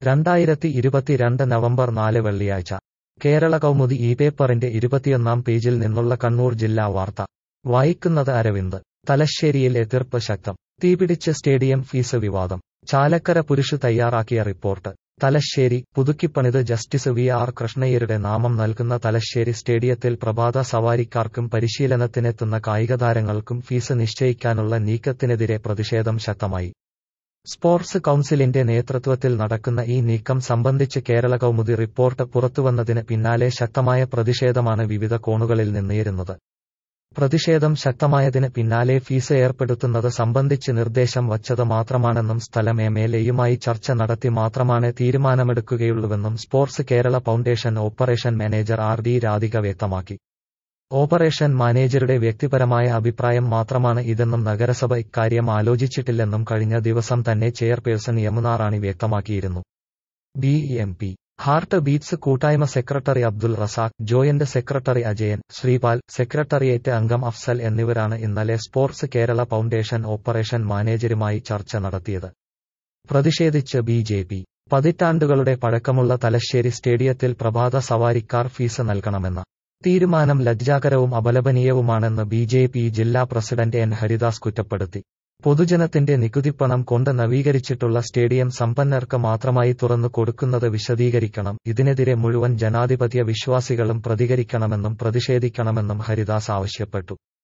രണ്ടായിരത്തി ഇരുപത്തിരണ്ട് നവംബർ നാല് വെള്ളിയാഴ്ച കേരള കൗമുദി ഈ പേപ്പറിന്റെ ഇരുപത്തിയൊന്നാം പേജിൽ നിന്നുള്ള കണ്ണൂർ ജില്ലാ വാർത്ത വായിക്കുന്നത് അരവിന്ദ് തലശ്ശേരിയിൽ എതിർപ്പ് ശക്തം തീപിടിച്ച് സ്റ്റേഡിയം ഫീസ് വിവാദം ചാലക്കര പുരുഷ് തയ്യാറാക്കിയ റിപ്പോർട്ട് തലശ്ശേരി പുതുക്കിപ്പണിത് ജസ്റ്റിസ് വി ആർ കൃഷ്ണയ്യരുടെ നാമം നൽകുന്ന തലശ്ശേരി സ്റ്റേഡിയത്തിൽ പ്രഭാത സവാരിക്കാർക്കും പരിശീലനത്തിനെത്തുന്ന കായികതാരങ്ങൾക്കും ഫീസ് നിശ്ചയിക്കാനുള്ള നീക്കത്തിനെതിരെ പ്രതിഷേധം ശക്തമായി സ്പോർട്സ് കൌൺസിലിന്റെ നേതൃത്വത്തിൽ നടക്കുന്ന ഈ നീക്കം സംബന്ധിച്ച് കേരള കൗമുദി റിപ്പോർട്ട് പുറത്തുവന്നതിന് പിന്നാലെ ശക്തമായ പ്രതിഷേധമാണ് വിവിധ കോണുകളിൽ നിന്നുയരുന്നത് പ്രതിഷേധം ശക്തമായതിന് പിന്നാലെ ഫീസ് ഏർപ്പെടുത്തുന്നത് സംബന്ധിച്ച് നിർദ്ദേശം വച്ചത് മാത്രമാണെന്നും സ്ഥലം എം എൽ എയുമായി ചർച്ച നടത്തി മാത്രമാണ് തീരുമാനമെടുക്കുകയുള്ളൂവെന്നും sports Kerala foundation operation manager R D Radhika വ്യക്തമാക്കി ഓപ്പറേഷൻ മാനേജരുടെ വ്യക്തിപരമായ അഭിപ്രായം മാത്രമാണ് ഇതെന്നും നഗരസഭ ഇക്കാര്യം ആലോചിച്ചിട്ടില്ലെന്നും കഴിഞ്ഞ ദിവസം തന്നെ ചെയർപേഴ്സൺ യമുന റാണി വ്യക്തമാക്കിയിരുന്നു B M P heart beats കൂട്ടായ്മ secretary Abdul Razak joint secretary Ajayan Sreepal secretariat അംഗം അഫ്സൽ എന്നിവരാണ് ഇന്നലെ സ്പോർട്സ് കേരള ഫൗണ്ടേഷൻ ഓപ്പറേഷൻ മാനേജരുമായി ചർച്ച നടത്തിയത് പ്രതിഷേധിച്ച് ബി ജെ പി പതിറ്റാണ്ടുകളുടെ പഴക്കമുള്ള തലശ്ശേരി സ്റ്റേഡിയത്തിൽ പ്രഭാത സവാരിക്കാർ ഫീസ് നൽകണമെന്ന തീരുമാനം ലജ്ജാകരവും അപലപനീയവുമാണെന്ന് ബി ജെ പി ജില്ലാ പ്രസിഡന്റ് എൻ ഹരിദാസ് കുറ്റപ്പെടുത്തി പൊതുജനത്തിന്റെ നികുതിപ്പണം കൊണ്ട് നവീകരിച്ചിട്ടുള്ള സ്റ്റേഡിയം സമ്പന്നർക്ക് മാത്രമായി തുറന്നു കൊടുക്കുന്നത് വിശദീകരിക്കണം ഇതിനെതിരെ മുഴുവൻ ജനാധിപത്യ വിശ്വാസികളും പ്രതികരിക്കണമെന്നും പ്രതിഷേധിക്കണമെന്നും ഹരിദാസ് ആവശ്യപ്പെട്ടു